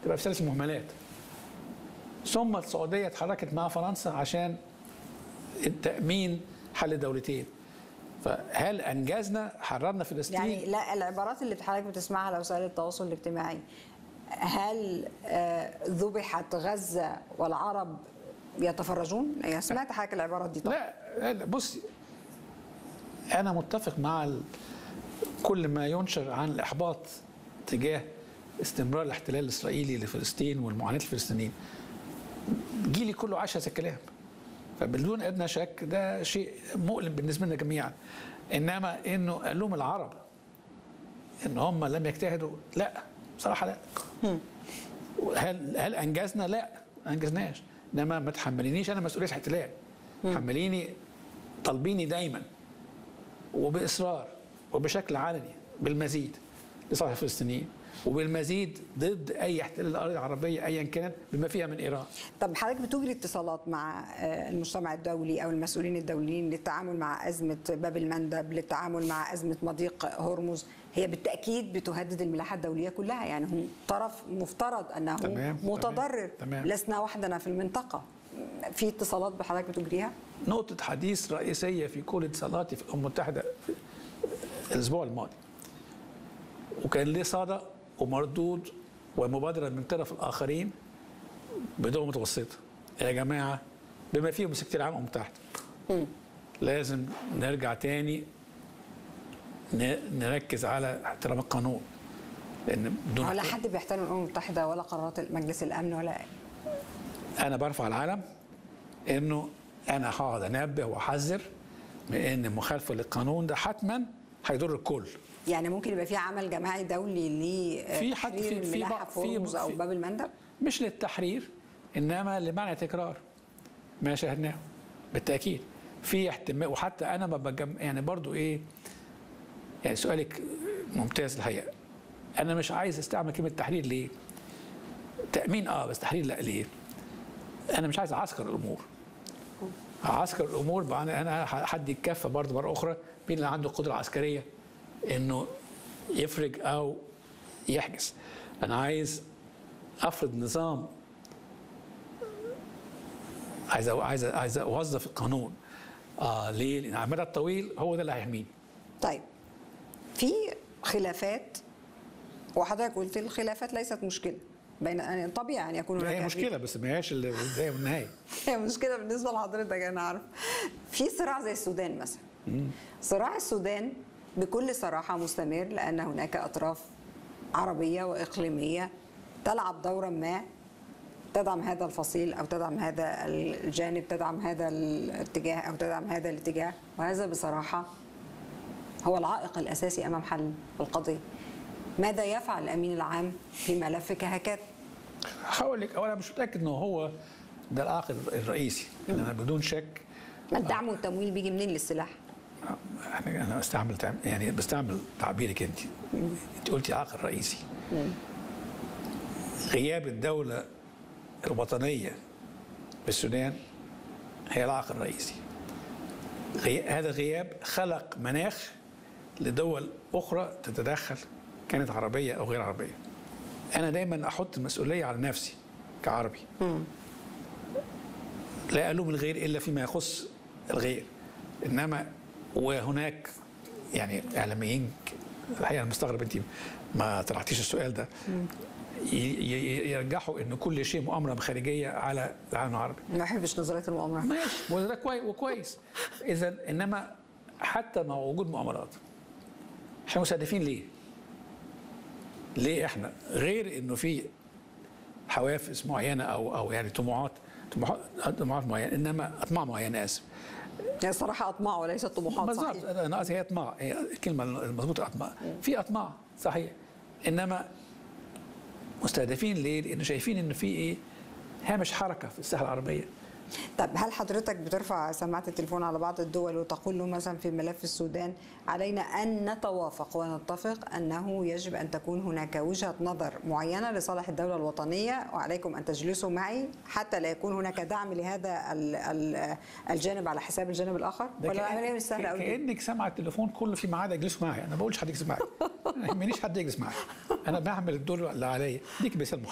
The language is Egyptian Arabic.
تبقى في ثالث المهملات ثم السعوديه اتحركت مع فرنسا عشان التامين حل دولتين فهل انجزنا حررنا فلسطين يعني لا العبارات اللي حضرتك بتسمعها على وسائل التواصل الاجتماعي هل آه، ذبحت غزه والعرب يتفرجون؟ يعني سمعت حضرتك العبارات دي طبعا لا لا بصي انا متفق مع ال... كل ما ينشر عن الاحباط تجاه استمرار الاحتلال الاسرائيلي لفلسطين والمعاناه الفلسطينيين جيلي كله عاش هذا الكلام فبدون ادنى شك ده شيء مؤلم بالنسبه لنا جميعا انما انه الوم العرب ان هم لم يجتهدوا لا بصراحه لا هل هل انجزنا؟ لا ما انجزناش انما ما تحملينيش انا مسؤوليه احتلال حمليني طالبيني دايما وباصرار وبشكل علني بالمزيد لصالح الفلسطينيين وبالمزيد ضد اي احتلال الارض العربيه ايا كانت بما فيها من ايران طب حضرتك بتجري اتصالات مع آه، المجتمع الدولي او المسؤولين الدوليين للتعامل مع ازمه باب المندب للتعامل مع ازمه مضيق هرمز هي بالتاكيد بتهدد الملاحه الدوليه كلها يعني هم طرف مفترض انه تمام، متضرر تمام. لسنا وحدنا في المنطقه في اتصالات بحضرتك بتجريها نقطة حديث رئيسية في كل اتصالاتي في الأمم المتحدة الأسبوع الماضي وكان ليه صدى ومردود ومبادرة من طرف الآخرين بدون متوسطة يا جماعة بما فيهم سكتير عام الأمم المتحدة لازم نرجع تاني ن- نركز على احترام القانون لأن بدون ولا حد بيحترم الامم المتحده ولا قرارات مجلس الامن ولا انا برفع العلم انه انا هقعد انبه واحذر من ان المخالفه للقانون ده حتما هيضر الكل يعني ممكن يبقى في عمل جماعي دولي في حد- لتحرير في- في الملاحه بعض- في في- هرمز او في- باب المندب مش للتحرير انما لمنع تكرار ما شاهدناه بالتاكيد في احتمال وحتى انا ما بجم يعني برضو ايه يعني سؤالك ممتاز الحقيقه انا مش عايز استعمل كلمه تحرير ليه؟ تامين اه بس تحرير لا ليه؟ انا مش عايز اعسكر الامور عسكر الامور بقى انا حد يتكفى برضه مره اخرى مين اللي عنده قدره عسكريه انه يفرج او يحجز انا عايز افرض نظام عايز أ- عايز أ- عايز اوظف القانون اه ليه؟ لان على المدى الطويل هو ده اللي هيحميني طيب في خلافات وحضرتك قلت الخلافات ليست مشكله بين يعني طبيعي ان يكون هناك هي مشكله بس ما هياش البدايه والنهايه هي مشكله بالنسبه لحضرتك انا عارف في صراع زي السودان مثلا صراع السودان بكل صراحه مستمر لان هناك اطراف عربيه واقليميه تلعب دورا ما تدعم هذا الفصيل او تدعم هذا الجانب تدعم هذا الاتجاه او تدعم هذا الاتجاه وهذا بصراحه هو العائق الاساسي امام حل القضيه ماذا يفعل الامين العام في ملف كهكذا هقول لك اولا مش متاكد انه هو ده العائق الرئيسي إن انا بدون شك ما الدعم والتمويل بيجي منين للسلاح يعني انا استعمل تعم- يعني بستعمل تعبيرك انت انت قلتي عائق الرئيسي غياب الدوله الوطنيه بالسودان هي العائق الرئيسي غي... هذا غياب خلق مناخ لدول اخرى تتدخل كانت عربيه او غير عربيه انا دايما احط المسؤوليه على نفسي كعربي لا الوم الغير الا فيما يخص الغير انما وهناك يعني اعلاميين الحقيقه انا مستغرب انت ما طرحتيش السؤال ده ي- ي- يرجحوا ان كل شيء مؤامره خارجيه على العالم العربي ما بحبش نظريه المؤامره ماشي وده كويس وكويس اذا انما حتى مع وجود مؤامرات احنا مستهدفين ليه؟ ليه احنا غير انه في حوافز معينه او او يعني طموحات طموحات طموحات معينه انما اطماع معينه اسف هي صراحه اطماع وليست طموحات بالظبط صحيح انا أنا قصدي هي اطماع هي الكلمه المضبوطه اطماع في اطماع صحيح انما مستهدفين ليه؟ لان شايفين ان في ايه؟ هامش حركه في الساحه العربيه طب هل حضرتك بترفع سماعه التليفون على بعض الدول وتقول له مثلا في ملف السودان علينا ان نتوافق ونتفق انه يجب ان تكون هناك وجهه نظر معينه لصالح الدوله الوطنيه وعليكم ان تجلسوا معي حتى لا يكون هناك دعم لهذا ال- ال- الجانب على حساب الجانب الاخر ده ولا كأن- العمليه مش سهله قوي كانك سامعه التليفون كله في ميعاد اجلسوا معايا انا ما بقولش حد يجلس معايا ما يهمنيش حد يجلس معايا انا بعمل الدور اللي عليا ديك مثال محدد